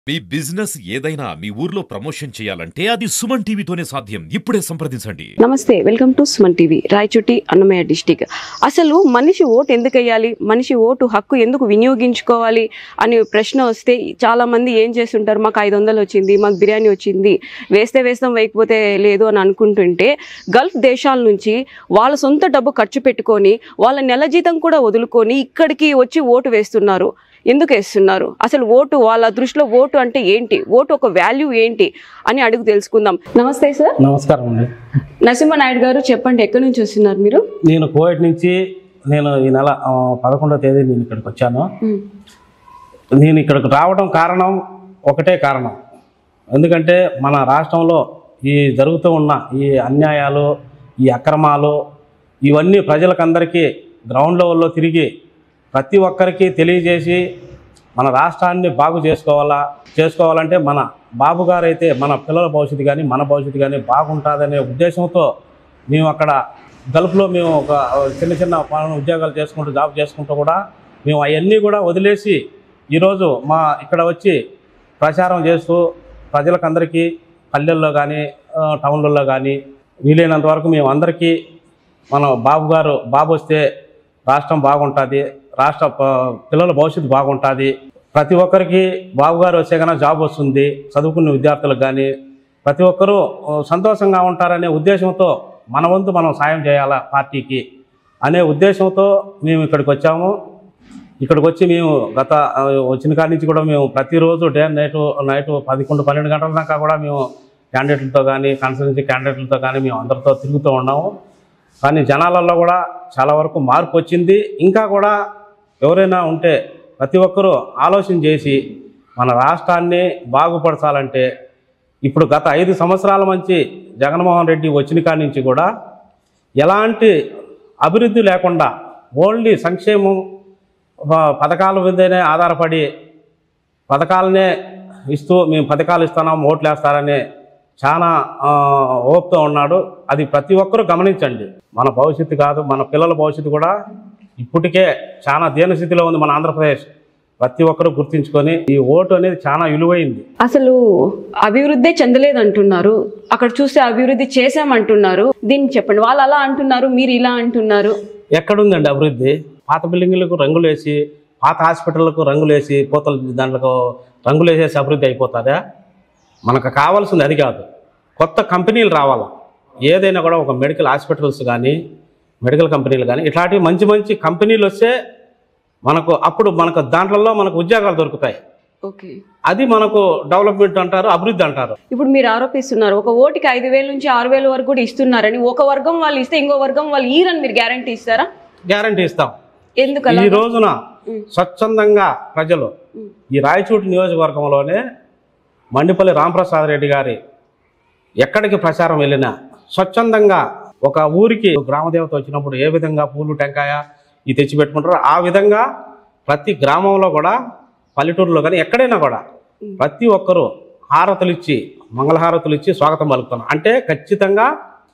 మీ business ఏదైనా మీ ఊర్లో promotion చేయాలంటే అది సుమన్ టీవీతోనే సాధ్యం ఇప్పుడే సంప్రదించండి నమస్తే welcome to Suman TV Rayachoti Annamayya district అసలు మనిషి ఓటు ఎందుకు వేయాలి మనిషి ఓటు హక్కు ఎందుకు వినియోగించుకోవాలి అనే ప్రశ్న వస్తే చాలా మంది ఏం చేస్తుంటారు మాకు ఐదు వందలు వచ్చింది మాకు బిర్యానీ వచ్చింది వేస్తే వేస్తాం వేయకపోతే లేదు అని అనుకుంటుంటే గల్ఫ్ దేశాల నుంచి వాళ్ళ సొంత డబ్బు ఖర్చు పెట్టుకొని వాళ్ళ నెల జీతం కూడా వదులుకొని ఇక్కడికి వచ్చి ఓటు వేస్తున్నారు ఎందుకు వేస్తున్నారు అసలు ఓటు వాళ్ళ దృష్టిలో ఓటు అంటే ఏంటి ఓటు ఒక వాల్యూ ఏంటి అని అడుగు తెలుసుకుందాం నమస్తే సార్ నమస్కారం అండి నరసింహనాయుడు గారు చెప్పండి ఎక్కడి నుంచి వస్తున్నారు మీరు నేను కోవిడ్ నుంచి నేను ఈ నెల ఆ, పదకొండవ తేదీ నేను ఇక్కడికి వచ్చాను నేను ఇక్కడికి రావడం కారణం ఒకటే కారణం ఎందుకంటే మన రాష్ట్రంలో ఈ జరుగుతూ ఉన్న ఈ అన్యాయాలు ఈ అక్రమాలు ఇవన్నీ ప్రజలకందరికీ గ్రౌండ్ లెవెల్లో తిరిగి ప్రతి ఒక్కరికి తెలియజేసి మన రాష్ట్రాన్ని బాగు చేసుకోవాలా చేసుకోవాలంటే మన బాబు గారు అయితే మన పిల్లల భవిష్యత్తు కానీ మన భవిష్యత్తు కానీ బాగుంటుందనే ఉద్దేశంతో మేము అక్కడ గల్ఫ్లో మేము ఒక చిన్న చిన్న పనులు ఉద్యోగాలు చేసుకుంటూ జాబ్ చేసుకుంటూ కూడా మేము అవన్నీ కూడా వదిలేసి ఈరోజు మా ఇక్కడ వచ్చి ప్రచారం చేస్తూ ప్రజలకందరికీ పల్లెల్లో కానీ ఆ, టౌన్లలో కానీ వీలైనంత వరకు మేము అందరికీ మన బాబు గారు బాబు వస్తే రాష్ట్రం బాగుంటుంది రాష్ట్ర ప- పిల్లల భవిష్యత్తు బాగుంటుంది ప్రతి ఒక్కరికి బాబు గారు వచ్చే కన్నా జాబ్ వస్తుంది చదువుకున్న విద్యార్థులకు కానీ ప్రతి ఒక్కరూ ఆ, సంతోషంగా ఉంటారనే ఉద్దేశంతో మన వంతు మనం సాయం చేయాలా పార్టీకి అనే ఉద్దేశంతో మేము ఇక్కడికి వచ్చాము ఇక్కడికి వచ్చి మేము గత ఆ, వచ్చిన కాడి నుంచి కూడా మేము ప్రతిరోజు డే నైట్ నైట్ పదకొండు పన్నెండు గంటల దాకా కూడా మేము క్యాండిడేట్లతో కానీ కాన్స్టిట్యూన్సీ క్యాండిడేట్లతో కానీ మేము అందరితో తిరుగుతూ ఉన్నాము కానీ జనాలలో కూడా చాలా వరకు మార్పు వచ్చింది ఇంకా కూడా ఎవరైనా ఉంటే ప్రతి ఒక్కరూ ఆలోచన చేసి మన రాష్ట్రాన్ని బాగుపరచాలంటే ఇప్పుడు గత ఐదు సంవత్సరాల నుంచి జగన్మోహన్ రెడ్డి వచ్చిన కాడి నుంచి కూడా ఎలాంటి అభివృద్ధి లేకుండా ఓన్లీ సంక్షేమం ప- పథకాల మీదనే ఆధారపడి పథకాలనే ఇస్తూ మేము పథకాలు ఇస్తున్నాం ఓట్లు వేస్తారని చాలా ఆ, ఓపుతో ఉన్నాడు అది ప్రతి ఒక్కరూ గమనించండి మన భవిష్యత్తు కాదు మన పిల్లల భవిష్యత్తు కూడా ఇప్పటికే చాలా దీనస్థితిలో ఉంది మన ఆంధ్రప్రదేశ్ ప్రతి ఒక్కరూ గుర్తించుకొని ఈ ఓటు అనేది చాలా విలువైంది అసలు అభివృద్ధి చెందలేదు అంటున్నారు అక్కడ చూస్తే అభివృద్ధి చేశామంటున్నారు దీన్ని చెప్పండి వాళ్ళు అలా అంటున్నారు మీరు ఇలా అంటున్నారు ఎక్కడుందండి అభివృద్ధి పాత బిల్డింగులకు రంగులు వేసి పాత హాస్పిటళ్లకు రంగులు వేసి పూతల దాంట్లో రంగులు వేసేసి అభివృద్ధి అయిపోతుందా మనకు కావాల్సింది అది కాదు కొత్త కంపెనీలు రావాలా ఏదైనా కూడా ఒక మెడికల్ హాస్పిటల్స్ కానీ మెడికల్ కంపెనీలు కానీ ఇట్లాంటివి మంచి మంచి కంపెనీలు వస్తే మనకు అప్పుడు మనకు దాంట్లో మనకు ఉద్యోగాలు దొరుకుతాయి ఓకే అది మనకు డెవలప్మెంట్ అంటారు అభివృద్ధి అంటారు ఇప్పుడు మీరు ఆరోపిస్తున్నారు ఒక ఓటుకి ఐదు వేల నుంచి ఆరు వేల వరకు కూడా ఇస్తున్నారని ఒక వర్గం వాళ్ళు ఇస్తే ఇంకో వర్గం వాళ్ళు ఈరని మీరు గ్యారంటీ ఇస్తారా గ్యారంటీ ఇస్తాం ఎందుకు అలా ఈ రోజున ఉం. స్వచ్ఛందంగా ప్రజలు ఉం. ఈ రాయచూటి నియోజకవర్గంలోనే మండిపల్లి రామప్రసాద్ రెడ్డి గారి ఎక్కడికి ప్రచారం వెళ్ళినా స్వచ్ఛందంగా ఒక ఊరికి గ్రామదేవత వచ్చినప్పుడు ఏ విధంగా పూలు టెంకాయ ఇవి తెచ్చి పెట్టుకుంటారో ఆ విధంగా ప్రతి గ్రామంలో కూడా పల్లెటూరులో కానీ ఎక్కడైనా కూడా ప్రతి ఒక్కరూ హారతులు ఇచ్చి మంగళహారతులు ఇచ్చి స్వాగతం పలుకుతున్నారు అంటే ఖచ్చితంగా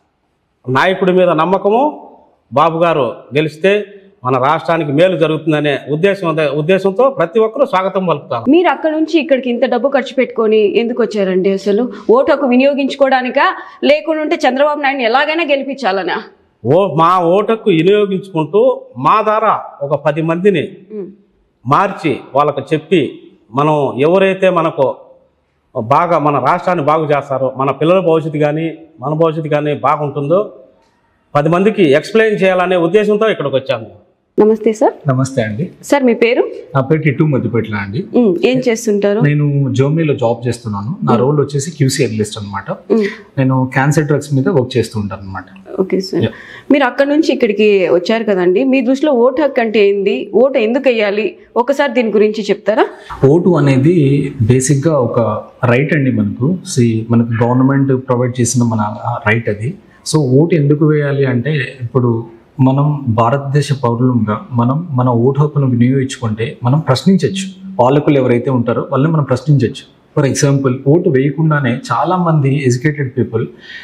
నాయకుడి మీద నమ్మకము బాబు గారు గెలిస్తే మన రాష్ట్రానికి మేలు జరుగుతుందనే ఉద్దేశం ఉద్దేశంతో ప్రతి ఒక్కరూ స్వాగతం పలుకుతారు మీరు అక్కడ నుంచి ఇక్కడికి ఇంత డబ్బు ఖర్చు పెట్టుకొని ఎందుకు వచ్చారండి అసలు ఓటు హక్కు వినియోగించుకోవడానికా లేకుండా ఉంటే చంద్రబాబు నాయుడుని ఎలాగైనా గెలిపించాలనా ఓ మా ఓటుకు వినియోగించుకుంటూ మా ద్వారా ఒక పది మందిని ఉమ్. మార్చి వాళ్ళకు చెప్పి మనం ఎవరైతే మనకు బాగా మన రాష్ట్రాన్ని బాగు చేస్తారో మన పిల్లల భవిష్యత్తు కానీ మన భవిష్యత్తు కానీ బాగుంటుందో పది మందికి ఎక్స్ప్లెయిన్ చేయాలనే ఉద్దేశంతో ఇక్కడికి వచ్చాము నమస్తే సార్ నమస్తే అండి సార్ మీ పేరు నా పేరు టిట్టు మధ్యపెట్ల అండి ఉమ్, ఏం చేస్తుంటారు నేను జర్మనీలో జాబ్ చేస్తున్నాను నా రోల్ వచ్చేసి క్యూసీ అనలిస్ట్ అనమాట ఉమ్, నేను క్యాన్సర్ డ్రగ్స్ మీద వర్క్ చేస్తూ ఉంటాను అనమాట ఓకే సార్ మీరు అక్కడ నుంచి ఇక్కడికి వచ్చారు కదండి మీ దృష్టిలో ఓటు హక్కు అంటే ఏంది ఓటు ఎందుకు వేయాలి ఒకసారి దీని గురించి చెప్తారా ఓటు అనేది బేసిక్గా ఒక రైట్ అండి మనకు సి మనకు గవర్నమెంట్ ప్రొవైడ్ చేసిన మన రైట్ అది సో ఓటు ఎందుకు వేయాలి అంటే ఇప్పుడు మనం భారతదేశ పౌరులంగా మనం మన ఓటు హక్కును వినియోగించుకుంటే మనం ప్రశ్నించవచ్చు పాలకులు ఎవరైతే ఉంటారో వాళ్ళని మనం ప్రశ్నించవచ్చు ఫర్ ఎగ్జాంపుల్ ఓటు వేయకుండానే చాలా మంది ఎడ్యుకేటెడ్ పీపుల్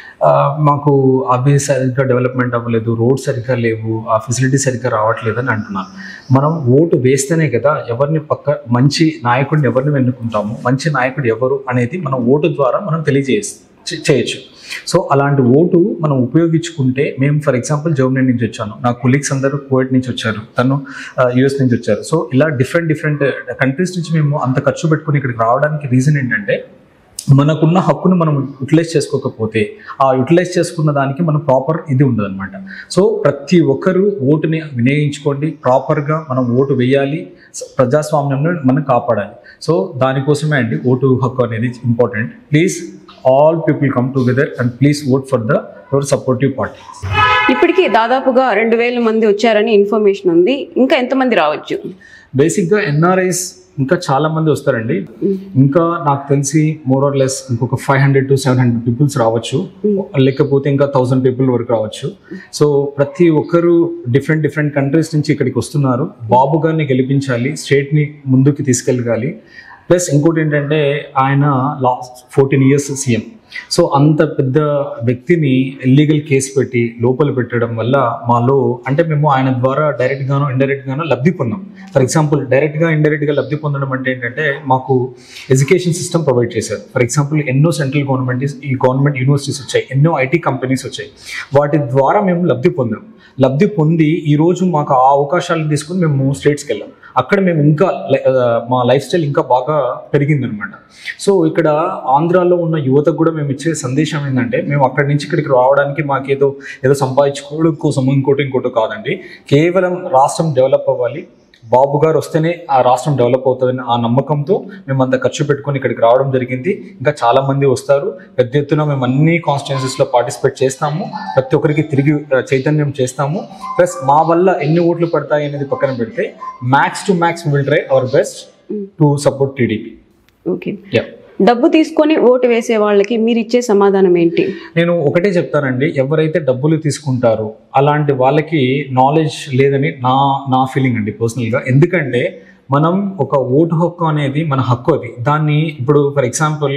మాకు అవి సరిగ్గా డెవలప్మెంట్ అవ్వలేదు రోడ్ సరిగ్గా లేవు ఆ ఫెసిలిటీ సరిగ్గా రావట్లేదు అని అంటున్నారు మనం ఓటు వేస్తేనే కదా ఎవరిని పక్క మంచి నాయకుడిని ఎవరిని ఎన్నుకుంటాము మంచి నాయకుడు ఎవరు అనేది మనం ఓటు ద్వారా మనం తెలియజేయ చేయొచ్చు సో అలాంటి ఓటు మనం ఉపయోగించుకుంటే మేము ఫర్ ఎగ్జాంపుల్ జర్మనీ నుంచి వచ్చాను నా కొలీగ్స్ అందరూ కువైట్ నుంచి వచ్చారు తను యుఎస్ నుంచి వచ్చారు సో ఇలా డిఫరెంట్ డిఫరెంట్ కంట్రీస్ నుంచి మేము అంత ఖర్చు పెట్టుకుని ఇక్కడికి రావడానికి రీజన్ ఏంటంటే మనకున్న హక్కును మనం యూటిలైజ్ చేసుకోకపోతే ఆ యూటిలైజ్ చేసుకున్న దానికి మనం ప్రాపర్ ఇది ఉండదన్నమాట సో ప్రతి ఒక్కరూ ఓటుని వినియోగించుకోండి ప్రాపర్గా మనం ఓటు వేయాలి స- ప్రజాస్వామ్యంను మనం కాపాడాలి సో దానికోసమే అండి ఓటు హక్కు అనేది important please all people come together and please vote for the your supportive party ఇప్పటికీ దాదాపుగా రెండు వేల మంది వచ్చారని ఇన్ఫర్మేషన్ ఉంది ఇంకా ఎంతమంది రావచ్చు బేసిక్గా ఎన్ఆర్ఐస్ ఇంకా చాలా మంది వస్తారండి ఇంకా నాకు తెలిసి మోర్ ఆర్ లెస్ ఇంకొక five hundred to seven hundred peoples రావచ్చు లేకపోతే ఇంకా థౌసండ్ పీపుల్ వరకు రావచ్చు సో ప్రతి ఒక్కరు డిఫరెంట్ డిఫరెంట్ కంట్రీస్ నుంచి ఇక్కడికి వస్తున్నారు బాబు గారిని గెలిపించాలి స్టేట్ని ముందుకు తీసుకెళ్ళగాలి ప్లస్ ఇంకోటి ఏంటంటే ఆయన last fourteen years CM so అంత పెద్ద వ్యక్తిని ఇల్లీగల్ కేసు పెట్టి లోపల పెట్టడం వల్ల మాలో అంటే మేము ఆయన ద్వారా డైరెక్ట్ గానో ఇండైరెక్ట్ గానో లబ్ధి పొందాం ఫర్ ఎగ్జాంపుల్ డైరెక్ట్ గా ఇండైరెక్ట్ గా లబ్ధి పొందడం అంటే ఏంటంటే మాకు ఎడ్యుకేషన్ సిస్టమ్ ప్రొవైడ్ చేశారు ఫర్ ఎగ్జాంపుల్ ఎన్నో సెంట్రల్ గవర్నమెంట్ ఈ గవర్నమెంట్ యూనివర్సిటీస్ వచ్చాయి ఎన్నో ఐటీ కంపెనీస్ వచ్చాయి వాటి ద్వారా మేము లబ్ధి పొందాం లబ్ధి పొంది ఈ రోజు మాకు ఆ అవకాశాలను తీసుకుని మేము స్టేట్స్కి వెళ్ళాం అక్కడ మేము ఇంకా లై- ఆ, మా లైఫ్ స్టైల్ ఇంకా బాగా పెరిగిందనమాట సో ఇక్కడ ఆంధ్రాలో ఉన్న యువతకు కూడా మేము ఇచ్చే సందేశం ఏంటంటే మేము అక్కడి నుంచి ఇక్కడికి రావడానికి మాకేదో ఏదో సంపాదించుకోవడం కోసం ఇంకోటి ఇంకోటి కాదండి కేవలం రాష్ట్రం డెవలప్ అవ్వాలి బాబు గారు వస్తేనే ఆ రాష్ట్రం డెవలప్ అవుతుందని ఆ నమ్మకంతో మేము అంత ఖర్చు పెట్టుకొని ఇక్కడికి రావడం జరిగింది ఇంకా చాలా మంది వస్తారు పెద్ద ఎత్తున మేము అన్ని కాన్స్టిట్యున్సీస్ లో పార్టిసిపేట్ చేస్తాము ప్రతి ఒక్కరికి తిరిగి ఆ, చైతన్యం చేస్తాము ప్లస్ మా వల్ల ఎన్ని ఓట్లు పడతాయి అనేది పక్కన పెడితే max to max will try our best to support TDP okay డబ్బు తీసుకొని ఓటు వేసే వాళ్ళకి మీరు ఇచ్చే సమాధానం ఏంటి నేను ఒకటే చెప్తానండి ఎవరైతే డబ్బులు తీసుకుంటారో అలాంటి వాళ్ళకి నాలెడ్జ్ లేదని నా నా ఫీలింగ్ అండి పర్సనల్గా ఎందుకంటే మనం ఒక ఓటు హక్కు అనేది మన హక్కు అది దాన్ని ఇప్పుడు ఫర్ ఎగ్జాంపుల్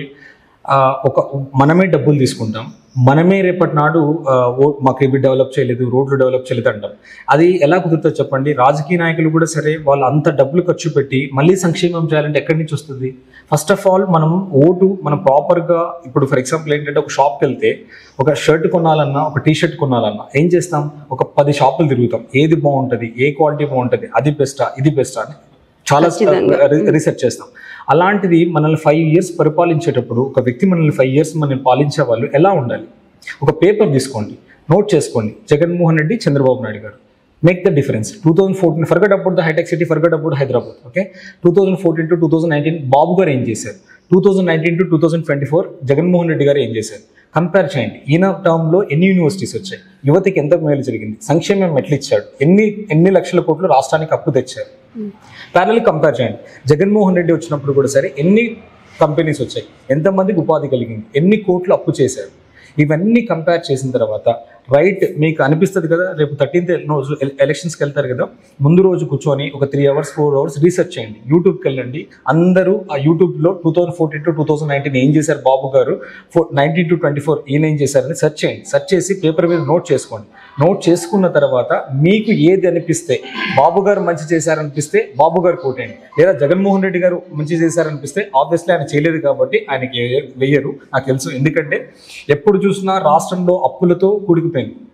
ఒక మనమే డబ్బులు తీసుకుంటాం మనమే రేపటి నాడు ఆ, ఓ మాకు ఇవి డెవలప్ చేయలేదు రోడ్లు డెవలప్ చేయలేదు అంటాం అది ఎలా కుదురుతుందో చెప్పండి రాజకీయ నాయకులు కూడా సరే వాళ్ళు అంత డబ్బులు ఖర్చు పెట్టి మళ్ళీ సంక్షేమం చేయాలంటే ఎక్కడి నుంచి వస్తుంది ఫస్ట్ ఆఫ్ ఆల్ మనం ఓటు మనం ప్రాపర్గా ఇప్పుడు ఫర్ ఎగ్జాంపుల్ ఏంటంటే ఒక షాప్కి వెళ్తే ఒక షర్ట్ కొనాలన్నా ఒక టీ షర్ట్ కొనాలన్నా ఏం చేస్తాం ఒక పది షాపులు తిరుగుతాం ఏది బాగుంటుంది ఏ క్వాలిటీ బాగుంటుంది అది బెస్టా ఇది బెస్టా అని చాలా ఖచ్చితంగా. రీసెర్చ్ చేస్తాం అలాంటిది మనల్ని ఫైవ్ ఇయర్స్ పరిపాలించేటప్పుడు ఒక వ్యక్తి మనల్ని ఫైవ్ ఇయర్స్ మనల్ని పాలించే వాళ్ళు ఎలా ఉండాలి ఒక పేపర్ తీసుకోండి నోట్ చేసుకోండి Jaganmohan Reddy Chandrababu Naidu garu make the difference two thousand fourteen forget about the hitech city forget about Hyderabad okay two thousand fourteen to two thousand nineteen Babu garu ఏం చేశారు two thousand nineteen to two thousand twenty four Jaganmohan Reddy garu ఏం చేశారు compare చేయండి ఈయన టర్మ్లో ఎన్ని universities వచ్చాయి యువతకి ఎంత మేలు జరిగింది సంక్షేమం ఎట్లా ఇచ్చాడు ఎన్ని ఎన్ని లక్షల కోట్లు రాష్ట్రానికి అప్పు తెచ్చారు ప్యానల్ కంపేర్ చేయండి జగన్మోహన్ రెడ్డి వచ్చినప్పుడు కూడా సరే ఎన్ని కంపెనీస్ వచ్చాయి ఎంతమందికి ఉపాధి కలిగింది ఎన్ని కోట్లు అప్పు చేశారు ఇవన్నీ కంపేర్ చేసిన తర్వాత రైట్ మీకు అనిపిస్తుంది కదా రేపు థర్టీన్త్ రోజు ఎలక్షన్స్కి వెళ్తారు కదా ముందు రోజు కూర్చొని ఒక three hours four hours research చేయండి యూట్యూబ్కి వెళ్ళండి అందరూ ఆ యూట్యూబ్లో two thousand fourteen to two thousand nineteen ఏం చేశారు Babu garu four nineteen to twenty four ఈయన ఏం చేశారని సెర్చ్ చేయండి సెర్చ్ చేసి పేపర్ మీద నోట్ చేసుకోండి నోట్ చేసుకున్న తర్వాత మీకు ఏది అనిపిస్తే బాబు గారు మంచి చేశారనిపిస్తే బాబు గారు కోటేయండి లేదా జగన్మోహన్ రెడ్డి గారు మంచి చేశారనిపిస్తే ఆబ్వియస్లీ ఆయన చేయలేదు కాబట్టి ఆయనకి వెయ్య- వెయ్యరు నాకు తెలుసు ఎందుకంటే ఎప్పుడు చూసినా రాష్ట్రంలో అప్పులతో కూడుకుపోయింది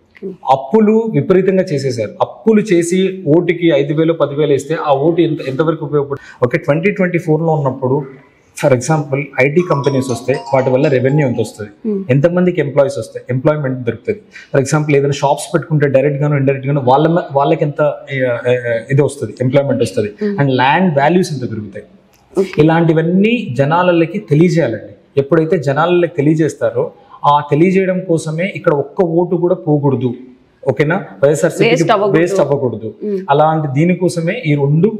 అప్పులు విపరీతంగా చేసేసారు అప్పులు చేసి ఓటుకి ఐదు వేలు పదివేలు ఇస్తే ఆ ఓటు ఎంత ఎంతవరకు ఉపయోగపడు ఓకే ట్వంటీ ట్వంటీ ఫోర్లో ఉన్నప్పుడు ఫర్ ఎగ్జాంపుల్ ఐటీ కంపెనీస్ వస్తే వాటి వల్ల రెవెన్యూ ఎంత వస్తుంది ఎంతమందికి ఎంప్లాయీస్ వస్తాయి ఎంప్లాయ్మెంట్ దొరుకుతుంది ఫర్ ఎగ్జాంపుల్ ఏదైనా షాప్స్ పెట్టుకుంటే డైరెక్ట్ గాను ఇండైరెక్ట్ గాను వాళ్ళ మ- వాళ్ళకి ఎంత ఆ, ఆ, ఇది వస్తుంది ఎంప్లాయ్మెంట్ వస్తుంది అండ్ ల్యాండ్ వాల్యూస్ ఎంత పెరుగుతాయి ఇలాంటివన్నీ జనాలకి తెలియజేయాలండి ఎప్పుడైతే జనాలకి తెలియజేస్తారో ఆ తెలియజేయడం కోసమే ఇక్కడ ఒక్క ఓటు కూడా పోకూడదు ఓకేనా వైఎస్ఆర్సీపీ Waste అవ్వకూడదు. వేస్ట్ అవ్వకూడదు అలాంటి దీనికోసమే ఈ రెండు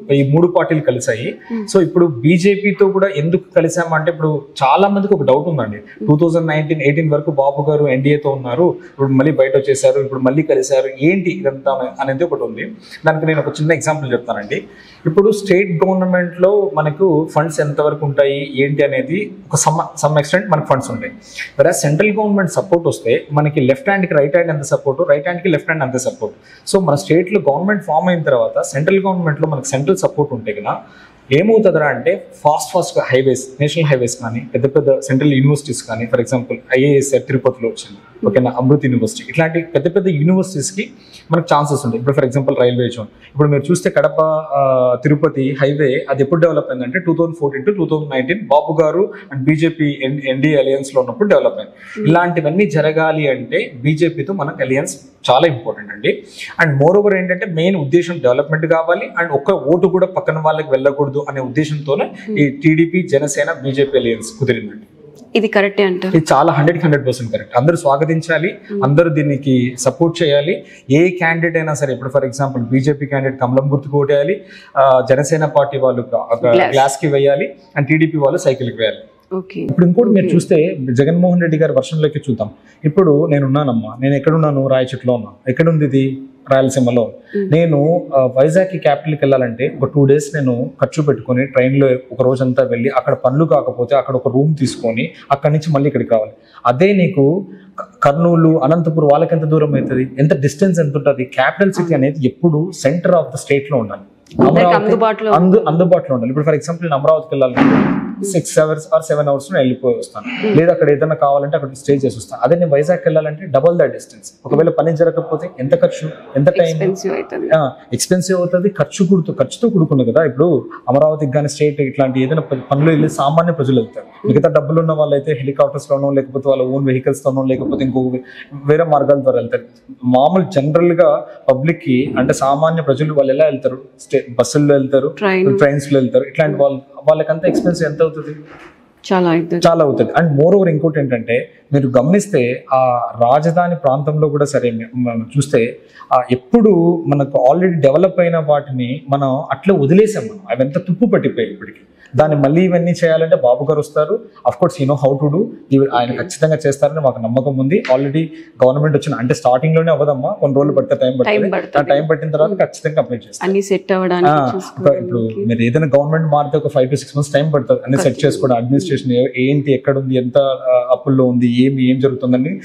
ఈ మూడు పార్టీలు కలిసాయి సో ఇప్పుడు బీజేపీతో కూడా ఎందుకు కలిసామంటే ఇప్పుడు చాలా మందికి ఒక డౌట్ ఉందండి టూ థౌజండ్ నైన్టీన్ ఎయిటీన్ వరకు బాబు గారు ఎన్డీఏతో ఉన్నారు ఇప్పుడు మళ్ళీ బయట వచ్చేసారు ఇప్పుడు మళ్ళీ కలిసారు ఏంటి ఇదంతా అనే- అనేది ఒకటి ఉంది దానికి నేను ఒక చిన్న ఎగ్జాంపుల్ చెప్తానండి ఇప్పుడు స్టేట్ గవర్నమెంట్ లో మనకు ఫండ్స్ ఎంతవరకు ఉంటాయి ఏంటి అనేది ఒక సమ్ సమ్ ఎక్స్టెంట్ మనకు ఫండ్స్ ఉంటాయి వేరే సెంట్రల్ గవర్నమెంట్ సపోర్ట్ వస్తే మనకి లెఫ్ట్ హ్యాండ్ కి రైట్ హ్యాండ్ ఎంత సపోర్ట్ రైట్ హ్యాండ్ కి లెఫ్ట్ హ్యాండ్ అంతే సపోర్ట్ సో మన స్టేట్ లో గవర్నమెంట్ ఫామ్ అయిన తర్వాత సెంట్రల్ గవర్నమెంట్ లో మనకి సెంట్రల్ సపోర్ట్ ఉంటే కదా ఏమవుతుందిరా అంటే fast fast highways national highways కానీ పెద్ద పెద్ద సెంట్రల్ యూనివర్సిటీస్ కానీ ఫర్ ఎగ్జాంపుల్ ఐఏఎస్ తిరుపతిలో వచ్చింది ఓకేనా అమృత్ యూనివర్సిటీ ఇట్లాంటి పెద్ద పెద్ద యూనివర్సిటీస్ కి మనకు ఛాన్సెస్ ఉంటాయి ఇప్పుడు ఫర్ ఎగ్జాంపుల్ రైల్వే జోన్ ఇప్పుడు మీరు చూస్తే కడప ఆ, తిరుపతి హైవే అది ఎప్పుడు డెవలప్ అయిందంటే two thousand fourteen to two thousand nineteen Babu garu and BJP NDA alliance లో ఉన్నప్పుడు డెవలప్ అయింది ఇలాంటివన్నీ జరగాలి అంటే బీజేపీతో మనకు అలయన్స్ చాలా ఇంపార్టెంట్ అండి అండ్ మోర్ ఓవర్ ఏంటంటే మెయిన్ ఉద్దేశం డెవలప్మెంట్ కావాలి అండ్ ఒక్క ఓటు కూడా పక్కన వాళ్ళకి వెళ్ళకూడదు అనే ఉద్దేశంతోనే ఈ టీడీపీ జనసేన బీజేపీ అలయన్స్ కుదిరిందండి ఇది కరెక్టే అంటారు ఇది చాలా హండ్రెడ్ హండ్రెడ్ పర్సెంట్ కరెక్ట్ అందరూ స్వాగతించాలి అందరూ దీనికి సపోర్ట్ చేయాలి ఏ క్యాండిడేట్ అయినా సరే ఇప్పుడు ఫర్ ఎగ్జాంపుల్ బీజేపీ క్యాండిడేట్ కమలం గుర్తుకు ఓటేయాలి ఆ, జనసేన పార్టీ వాళ్ళు Glass. గ్లాస్ కి వేయాలి అండ్ టీడీపీ వాళ్ళు సైకిల్ కి వేయాలి ఓకే ఇప్పుడు ఇంకోటి మీరు చూస్తే జగన్మోహన్ రెడ్డి గారి వర్షంలోకి చూద్దాం ఇప్పుడు నేను ఉన్నానమ్మా నేను ఎక్కడున్నాను రాయచోట్లో ఉన్నా ఎక్కడుంది ఇది రాయలసీమలో నేను ఆ, వైజాగ్కి క్యాపిటల్కి వెళ్ళాలంటే ఒక టూ డేస్ నేను ఖర్చు పెట్టుకొని ట్రైన్లో ఒక రోజంతా వెళ్ళి అక్కడ పనులు కాకపోతే అక్కడ ఒక రూమ్ తీసుకొని అక్కడి నుంచి మళ్ళీ ఇక్కడికి రావాలి అదే నీకు క- కర్నూలు అనంతపురం వాళ్ళకి ఎంత దూరం అవుతుంది ఎంత డిస్టెన్స్ ఎంత ఉంటుంది క్యాపిటల్ సిటీ అనేది ఎప్పుడు సెంటర్ ఆఫ్ ద స్టేట్ లో ఉండాలి అందరికి అందుబాటులో అందు అందుబాటులో ఉండాలి ఇప్పుడు ఫర్ ఎగ్జాంపుల్ నేను అమరావతికి వెళ్ళాలంటే six hours or seven hours లో వెళ్ళిపోయి వస్తాను లేదా అక్కడ ఏదైనా కావాలంటే అక్కడ స్టే చేసి వస్తాను అదే నేను వైజాగ్ వెళ్ళాలంటే డబల్ ద డిస్టెన్స్ ఒకవేళ పని జరగకపోతే ఎంత ఖర్చు ఎంత టైం ఎక్స్పెన్సివ్ అవుతుంది ఎక్స్పెన్సివ్ అవుతుంది ఖర్చు కూడుతూ ఖర్చుతో కూడుకుంది కదా ఇప్పుడు అమరావతికి కానీ స్టేట్ ఇట్లాంటి ఏదైనా ప- పనులు వెళ్ళి సామాన్య ప్రజలు వెళ్తారు మిగతా డబ్బులు ఉన్న వాళ్ళైతే హెలికాప్టర్స్ లోనో లేకపోతే వాళ్ళ ఓన్ వెహికల్స్ తోనో లేకపోతే ఇంకో వే- వేరే మార్గాల ద్వారా వెళ్తారు మామూలు జనరల్ గా పబ్లిక్ కి అంటే సామాన్య ప్రజలు వాళ్ళు ఎలా వెళ్తారు స్టే బస్సుల్లో వెళ్తారు ట్రైన్ ట్రైన్స్ లో వెళ్తారు ఇట్లాంటి వాళ్ళు వాళ్ళకంతా ఎక్స్పెన్స్ ఎంత అవుతుంది చాలా అవుతుంది చాలా అవుతుంది అండ్ మోర్ ఓవర్ ఇంకోటి ఏంటంటే మీరు గమనిస్తే ఆ రాజధాని ప్రాంతంలో కూడా సరే మ- మనం చూస్తే ఆ ఎప్పుడు మనకు ఆల్రెడీ డెవలప్ అయిన వాటిని మనం అట్లా వదిలేసాం మనం అవి ఎంత తుప్పు పట్టిపోయాయి ఇప్పటికి దాన్ని మళ్ళీ ఇవన్నీ చేయాలంటే బాబు గారు వస్తారు of course you know how to do ఇవి ఆయన ఖచ్చితంగా చేస్తారని మాకు నమ్మకం ఉంది ఆల్రెడీ గవర్నమెంట్ వచ్చిన అంటే స్టార్టింగ్ లోనే అవ్వదమ్మా కొన్ని రోజులు పడితే టైం టైం పడుతుంది ఆ పడుతుంది టైం పట్టిన తర్వాత ఖచ్చితంగా కంప్లీట్ చేస్తాం అన్ని సెట్ ఆ, అవ్వడానికి ఒక చూసుకోవడానికి. ఇప్పుడు మీరు ఏదైనా గవర్నమెంట్ మారితే ఒక five to six months time పడుతుంది అన్ని సెట్ చేసుకోవడం అడ్మినిస్ట్రేషన్ ఏంటి ఎక్కడ ఉంది ఎంత ఆ, అప్పుల్లో ఉంది ఏమి ఏం జరుగుతుందని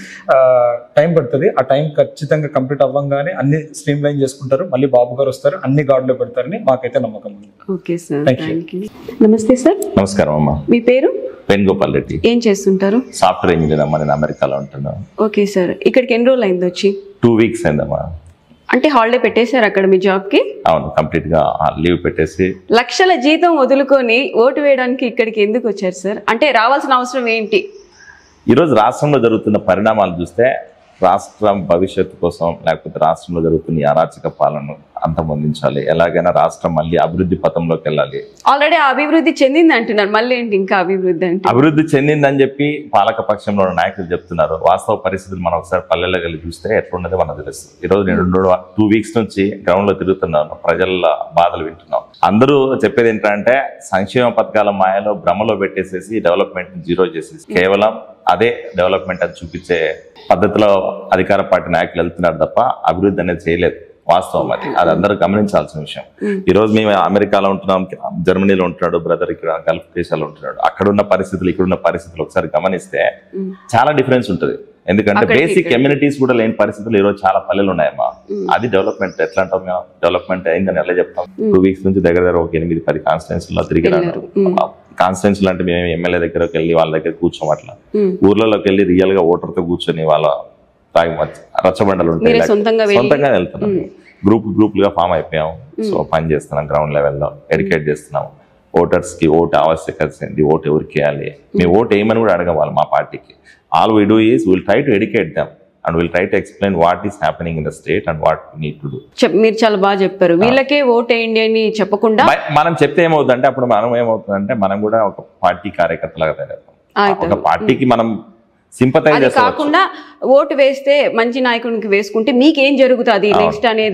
టైం పడుతుంది ఆ టైం ఖచ్చితంగా కంప్లీట్ అవ్వగానే అన్ని స్ట్రీమ్ లైన్ చేసుకుంటారు మళ్ళీ బాబు గారు వస్తారు అన్ని గార్డులో పెడతారని మాకైతే నమ్మకం ఉంది okay sir Thank you. Thank you నమస్తే సార్ నమస్కారం అమ్మా మీ పేరు వేణుగోపాల్ రెడ్డి ఏం చేస్తుంటారు సాఫ్ట్వేర్ ఇంజనీర్ అమ్మా నేను అమెరికాలో ఉంటున్నాను ఓకే సార్ ఇక్కడికి ఎన్ని రోజులు అయింది వచ్చి టూ వీక్స్ అయిందమ్మా అంటే హాలిడే పెట్టేశారు అక్కడ మీ జాబ్ కి అవును కంప్లీట్ గా లీవ్ పెట్టేసి లక్షల జీతం వదులుకొని ఓటు వేయడానికి ఇక్కడికి ఎందుకు వచ్చారు సార్ అంటే రావాల్సిన అవసరం ఏంటి ఈరోజు రాష్ట్రంలో జరుగుతున్న పరిణామాలు చూస్తే రాష్ట్రం భవిష్యత్తు కోసం లేకపోతే రాష్ట్రంలో జరుగుతున్న ఈ అరాచక పాలన అంతమొందించాలి ఎలాగైనా రాష్ట్రం మళ్ళీ అభివృద్ధి పథంలోకి వెళ్ళాలి ఆల్రెడీ అభివృద్ధి చెందింది అంటున్నారు మళ్ళీ ఏంటి ఇంకా అభివృద్ధి అంటే అభివృద్ధి చెందిందని చెప్పి పాలక పక్షంలో ఉన్న నాయకులు చెప్తున్నారు వాస్తవ పరిస్థితులు మనం ఒకసారి పల్లెల్లో వెళ్ళి చూస్తే ఎట్లున్నదో మనకు తెలుస్తుంది ఈ రోజు నేను రెండు టూ వీక్స్ నుంచి గ్రౌండ్ లో తిరుగుతున్నాను ప్రజల బాధలు వింటున్నాం అందరూ చెప్పేది ఏంటంటే సంక్షేమ పథకాల మాయలో భ్రమలో పెట్టేసేసి డెవలప్మెంట్ జీరో చేసేసి కేవలం అదే డెవలప్మెంట్ అని చూపించే పద్ధతిలో అధికార పార్టీ నాయకులు వెళ్తున్నారు తప్ప అభివృద్ధి అనేది చేయలేదు వాస్తవం అది అది అందరూ గమనించాల్సిన విషయం ఈ రోజు మేము అమెరికాలో ఉంటున్నాం జర్మనీలో ఉంటున్నాడు బ్రదర్ ఇక్కడ గల్ఫ్ దేశాల్లో ఉంటున్నాడు అక్కడ ఉన్న పరిస్థితులు ఇక్కడ ఉన్న పరిస్థితులు ఒకసారి గమనిస్తే చాలా డిఫరెన్స్ ఉంటుంది ఎందుకంటే అక్కడికి బేసిక్ ఇక్కడికి. కమ్యూనిటీస్ కూడా లేని పరిస్థితులు ఈ రోజు చాలా పల్లెలు ఉన్నాయమ్మా అది డెవలప్మెంట్ ఎట్లా అంటాం మేము డెవలప్మెంట్ అయిందని ఎలా చెప్తాం టూ వీక్స్ నుంచి దగ్గర దగ్గర ఒక ఎనిమిది పది కాన్స్టిట్యూన్సీలో తిరిగినాను వెళ్ళారు. మ్మ్. కాన్స్టిట్యూన్సీలు అంటే మేము ఎమ్మెల్యే దగ్గరకు వెళ్ళి వాళ్ళ దగ్గర కూర్చోం అట్లా మ్మ్. ఊర్లలోకి వెళ్ళి రియల్ గా ఓటర్ తో కూర్చొని వాళ్ళ తాగి మచ్చ- రచ్చబండలు ఉంటాయి మీరే లేకపోతే సొంతంగా వెళ్ళి- సొంతంగా వెళ్తున్నాం గ్రూప్ గ్రూపులుగా ఫామ్ అయిపోయాం సో పని చేస్తున్నాం గ్రౌండ్ లెవెల్లో ఎడ్యుకేట్ చేస్తున్నాం ఓటర్స్ కి ఓటు ఆవశ్యకత ఏంటి ఓటు ఎవరికి వేయాలి మీ ఓటు ఏమని కూడా అడగవాలి మా పార్టీకి all we do is will try to educate them and will try to explain what is happening in the state and what need to do చెప్ మీరు చాలా బాగా చెప్పారు వీళ్ళకే ఓట్ వేయండి అని చెప్పకుండా మనం చెప్తే ఏమవుతుందంటే అప్పుడు మనం ఏమవుతుందంటే మనం కూడా ఒక పార్టీ కార్యకర్తలాగా తయారవుతాం అవుతారు. ఒక పార్టీకి మనం సింపతైజ్ అది చేసుకోవచ్చు కాకుండా ఓటు వేస్తే మంచి నాయకునికి వేసుకుంటే మీకేం జరుగుతుంది నెక్స్ట్ అనేది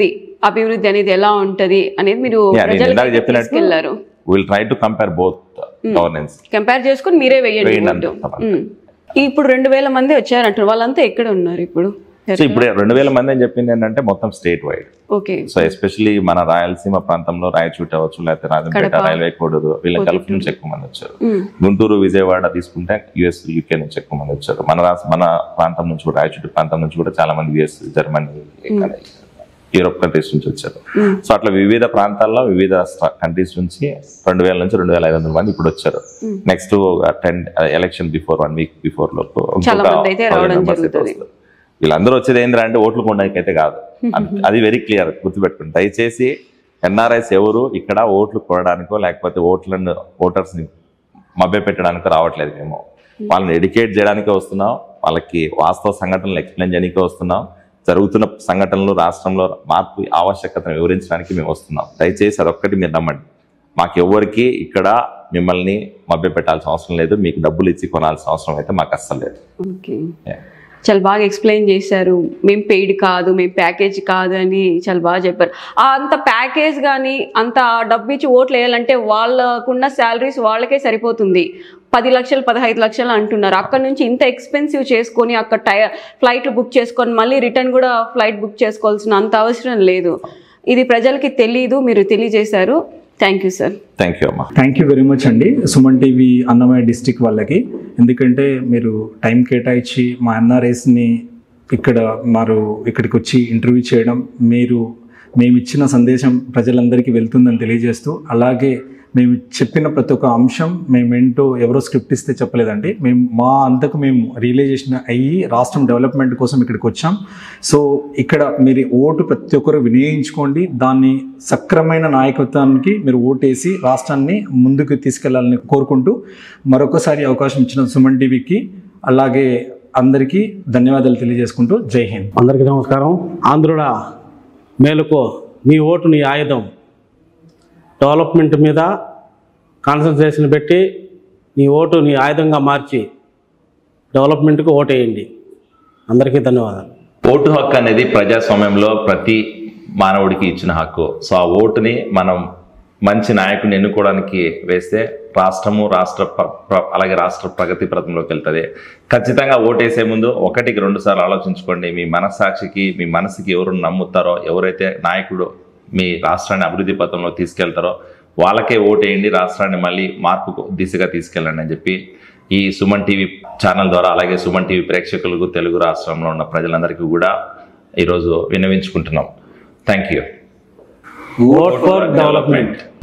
అభివృద్ధి అనేది ఎలా ఉంటది అనేది మీరు Yeah, నేను ఇందాక ప్రజలకు చెప్పినట్టు తీసుకెళ్లారు will try to compare both governance compare చేసుకుని మీరే వేయండి వేయండి ఓటు. అంటాం. ఉమ్. ఇప్పుడు రెండు వేల మంది వచ్చారంటారు వాళ్ళంతా ఎక్కడ ఉన్నారు ఇప్పుడు సో ఇప్పుడు రెండు వేల మంది అని చెప్పింది ఏంటంటే మొత్తం state wide okay so especially మన రాయలసీమ ప్రాంతంలో రాయచూట్ అవ్వచ్చు లేకపోతే రాజంపేట కడప. రైల్వే కోడూరు వీళ్ళ గల్ఫ్ నుంచి ఎక్కువ మంది వచ్చారు ఉమ్. గుంటూరు విజయవాడ తీసుకుంటే యుఎస్ యూకే నుంచి ఎక్కువ మంది వచ్చారు మన రాష్ట్ర మన ప్రాంతం నుంచి కూడా రాయచూటి ప్రాంతం నుంచి కూడా చాలా మంది యుఎస్ జర్మనీ ఇక్కడ యూరోప్ కంట్రీస్ నుంచి వచ్చారు సో అట్లా వివిధ ప్రాంతాల్లో వివిధ కంట్రీస్ నుంచి రెండు వేల నుంచి రెండు వేల ఐదు వందల మంది ఇప్పుడు వచ్చారు next ten election before one week before లోపు చాలా ఇంకొక మంది అయితే 1000 రావడం members అయితే జరుగుతుంది. వస్తారు. వీళ్ళందరూ వచ్చేది ఏంటంటే ఓట్లు కొనడానికి అయితే కాదు అది- అది వెరీ క్లియర్ గుర్తుపెట్టుకోండి దయచేసి ఎన్ఆర్ఐస్ ఎవరు ఇక్కడ ఓట్లు కొనడానికో లేకపోతే ఓట్లను ఓటర్స్ ని మభ్య పెట్టడానికో రావట్లేదు మేము వాళ్ళని ఎడ్యుకేట్ చేయడానికే వస్తున్నాం వాళ్ళకి వాస్తవ సంఘటనలు ఎక్స్ప్లెయిన్ చేయడానికే వస్తున్నాం జరుగుతున్న సంఘటనలు రాష్ట్రంలో మార్పు ఆవశ్యకతను వివరించడానికి మేము వస్తున్నాం దయచేసి అదొక్కటి మీరు నమ్మండి మాకు ఎవరికి ఇక్కడ మిమ్మల్ని మభ్య పెట్టాల్సిన అవసరం లేదు మీకు డబ్బులు ఇచ్చి కొనాల్సిన అవసరం అయితే మాకు అస్సలు లేదు ఓకే Yeah. చాలా బాగా ఎక్స్ప్లెయిన్ చేశారు మేము పెయిడ్ కాదు మేము ప్యాకేజ్ కాదు అని చాలా బాగా చెప్పారు ఆ అంత ప్యాకేజ్ కానీ అంత డబ్బు ఇచ్చి ఓట్లు వేయాలంటే వాళ్ళకున్న శాలరీస్ వాళ్ళకే సరిపోతుంది పది లక్షలు పదహైదు లక్షలు అంటున్నారు అక్కడ నుంచి ఇంత ఎక్స్పెన్సివ్ చేసుకొని అక్కడ టైర్ ఫ్లైట్లు బుక్ చేసుకొని మళ్ళీ రిటర్న్ కూడా ఫ్లైట్ బుక్ చేసుకోవాల్సిన అంత అవసరం లేదు ఇది ప్రజలకి తెలీదు మీరు తెలియజేశారు thank you sir thank you అమ్మా థ్యాంక్ యూ వెరీ మచ్ అండి సుమన్ టీవీ అన్నమయ్య డిస్టిక్ వాళ్ళకి ఎందుకంటే మీరు టైం కేటాయించి మా ఎన్ఆర్ఎస్ని ఇక్కడ మారు ఇక్కడికి వచ్చి ఇంటర్వ్యూ చేయడం మీరు మేము ఇచ్చిన సందేశం ప్రజలందరికీ వెళ్తుందని తెలియజేస్తూ అలాగే మేము చెప్పిన ప్రతి ఒక్క అంశం మేమేంటో ఎవరో స్క్రిప్ట్ ఇస్తే చెప్పలేదండి మేము మా అంతకు మేము రియలైజేషన్ అయ్యి రాష్ట్రం డెవలప్మెంట్ కోసం ఇక్కడికి వచ్చాం సో ఇక్కడ మీరు ఓటు ప్రతి ఒక్కరు వినియోగించుకోండి దాన్ని సక్రమైన నాయకత్వానికి మీరు ఓటేసి రాష్ట్రాన్ని ముందుకు తీసుకెళ్లాలని కోరుకుంటూ మరొకసారి అవకాశం ఇచ్చిన సుమన్ టీవీకి అలాగే అందరికీ ధన్యవాదాలు తెలియజేసుకుంటూ జై హింద్ అందరికీ నమస్కారం ఆంధ్రుడా మేలుకో నీ ఓటు నీ ఆయుధం డెవలప్మెంట్ మీద కాన్సన్ట్రేషన్ పెట్టి నీ ఓటు నీ ఆయుధంగా మార్చి డెవలప్మెంట్కి ఓటేయండి అందరికీ ధన్యవాదాలు ఓటు హక్కు అనేది ప్రజాస్వామ్యంలో ప్రతి మానవుడికి ఇచ్చిన హక్కు సో ఆ ఓటుని మనం మంచి నాయకుడిని ఎన్నుకోవడానికి వేస్తే రాష్ట్రము రాష్ట్ర ప్ర- ప్ర- అలాగే రాష్ట్ర ప్రగతి పథంలోకి వెళ్తుంది ఖచ్చితంగా ఓటేసే ముందు ఒకటికి రెండు సార్లు ఆలోచించుకోండి మీ మనస్సాక్షికి మీ మనసుకి ఎవరు నమ్ముతారో ఎవరైతే నాయకుడు మీ రాష్ట్రాన్ని అభివృద్ధి పథంలో తీసుకెళ్తారో వాళ్ళకే ఓటేయండి రాష్ట్రాన్ని మళ్ళీ మార్పు దిశగా తీసుకెళ్ళండి అని చెప్పి ఈ సుమన్ టీవీ ఛానల్ ద్వారా అలాగే సుమన్ టీవీ ప్రేక్షకులకు తెలుగు రాష్ట్రంలో ఉన్న ప్రజలందరికీ కూడా ఈరోజు విన్నవించుకుంటున్నాం thank you vote for development